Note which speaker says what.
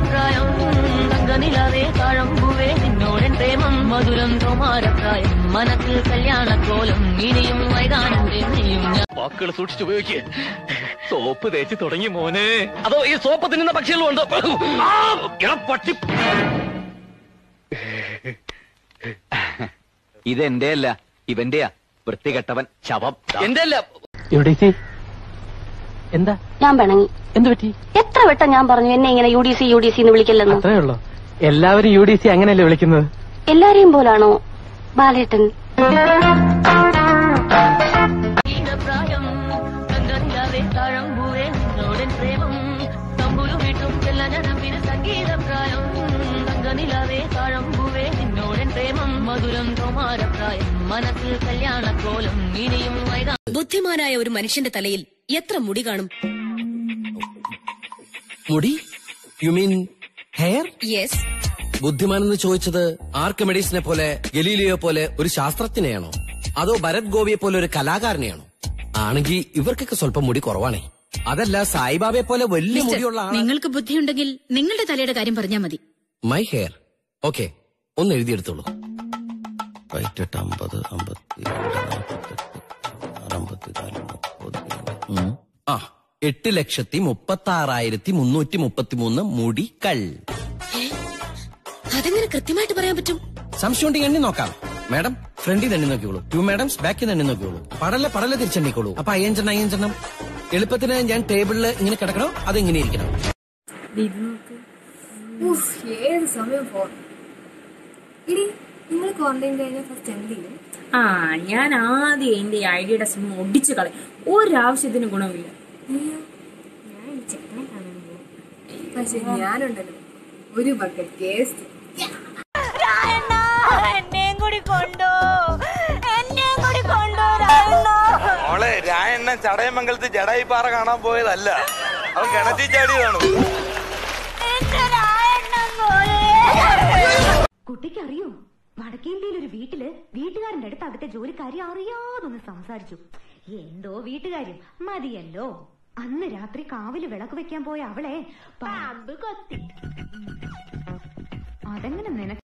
Speaker 1: പ്രായം തങ്കനിലാവേ താഴമ്പുവേ നിന്നോടൻ പ്രേമം മധുരം തോമാരപ്രായം മനസ്സിൽ കല്യാണക്കോലം ഇനിയും വൈകാനന്റെ നീയും ഞാൻ
Speaker 2: വാക്കുകൾ സൂക്ഷിച്ചു ഉപയോഗിക്കുക സോപ്പ് തേച്ച് തുടങ്ങി മോനെ അതോ ഈ സോപ്പ് തിന്നുന്ന പക്ഷികളും ഉണ്ട് ആ, എടാ പട്ടി
Speaker 3: ഇതെന്റെ അല്ല ഇവന്റെയാ വൃത്തികെട്ടവൻ ശവം
Speaker 2: എന്റെ അല്ല
Speaker 4: എന്താ
Speaker 5: ഞാൻ പിണങ്ങി
Speaker 4: എന്ത് പറ്റി
Speaker 5: എത്ര വട്ടം ഞാൻ പറഞ്ഞു എന്നെ ഇങ്ങനെ U D C U D C എന്ന് വിളിക്കല്ലെന്ന്
Speaker 4: അത്രേ ഉള്ളൂ എല്ലാവരും യു ഡി സി അങ്ങനെയല്ലേ വിളിക്കുന്നത്
Speaker 5: എല്ലാരെയും പോലാണോ ബാലേട്ടൻ
Speaker 1: പ്രായം തങ്കനിലാവേ താഴമ്പുവേ നിന്നോടൻ പ്രേമം തമ്പുരു വീട്ടും ചെല്ലനരമ്പിന് സംഗീതപ്രായം തങ്കനിലാവേ താഴമ്പുവേ നിന്നോടൻ പ്രേമം മധുരം തോമാരപ്രായം മനസ്സിൽ കല്യാണക്കോലം ഇനിയും വൈകാ
Speaker 6: ബുദ്ധിമാനായ ഒരു മനുഷ്യന്റെ തലയിൽ എത്ര മുടി കാണും
Speaker 7: മുടി യു മീൻ ഹെയർ
Speaker 6: യെസ്
Speaker 7: ബുദ്ധിമാനെന്ന് ചോദിച്ചത് ആർക്കമെഡീസിനെ പോലെ ഗലീലിയോ പോലെ ഒരു ശാസ്ത്രജ്ഞനെയാണോ അതോ ഭരത് ഗോപിയെ പോലെ ഒരു കലാകാരനെയാണോ ആണെങ്കിൽ ഇവർക്കൊക്കെ സ്വല്പം മുടി കുറവാണേ അതല്ല സായിബാബയെ പോലെ വലിയ മുടിയുള്ള ആളാ
Speaker 6: നിങ്ങൾക്ക് ബുദ്ധിയുണ്ടെങ്കിൽ നിങ്ങളുടെ തലയുടെ കാര്യം പറഞ്ഞാൽ മതി
Speaker 7: മൈ ഹെയർ ഓക്കെ ഒന്ന് എഴുതിയെടുത്തോളൂ റൈറ്റ് എട്ട് അമ്പത് അമ്പത്തി അമ്പത്തിനാല് മുപ്പത്തി ആ എട്ട് ലക്ഷത്തി മുപ്പത്തി ആറായിരത്തി മുന്നൂറ്റി മുപ്പത്തി മൂന്ന് മുടികൾ
Speaker 6: അതെങ്ങനെ കൃത്യമായിട്ട് പറയാൻ പറ്റും
Speaker 7: സംശയം ഉണ്ടെങ്കിൽ എണ്ണി നോക്കാം മാഡം ഫ്രണ്ടിൽ എണ്ണി നോക്കിയോളൂ ടു മാഡംസ് ബാക്കിൽ എണ്ണി നോക്കിയോളൂ പടല പടല തിരിച്ചെണ്ണിക്കോളൂ അപ്പൊ അയ്യഞ്ചെണ്ണം അയ്യഞ്ചെണ്ണം എളുപ്പത്തിന് ഞാൻ ടേബിളിൽ ഇങ്ങനെ കിടക്കണോ അത് ഇങ്ങനെ ഇരിക്കണം
Speaker 8: ഉഫ്, ഏത് സമയം ഫോൺ ഇടി നിങ്ങൾ ക്വാറന്റൈൻ കഴിഞ്ഞാൽ ഫസ്റ്റ് എന്ത് ചെയ്യും
Speaker 9: ആ ഞാൻ ആദ്യം എന്റെ ഈ ഐഡിയുടെ സിം ഒടിച്ചു കളയും ഒരാവശ്യത്തിന് ഗുണമില്ല
Speaker 8: അയ്യോ ഞാൻ ഈ ചെക്കനെ കാണാൻ പോകും പക്ഷെ ഞാനുണ്ടല്ലോ ഒരു ബക്കറ്റ് കേസ്
Speaker 10: മോളെ രായണ്ണൻ ചടയമംഗലത്ത് ജടായിപ്പാറ കാണാൻ പോയതല്ല അവൻ കിണറ്റി ചാടിയതാണ്
Speaker 11: കുട്ടിക്ക് അറിയോ വടക്കേന്ത്യയിൽ ഒരു വീട്ടില് വീട്ടുകാരന്റെ അടുത്ത് അവിടുത്തെ ജോലിക്കാരി അറിയാതൊന്ന് സംസാരിച്ചു എന്തോ വീട്ടുകാര്യം മതിയല്ലോ അന്ന് രാത്രി കാവില് വിളക്ക് വെക്കാൻ പോയ അവളെ പാമ്പ് കൊത്തി അതെങ്ങനെ നിനക്ക്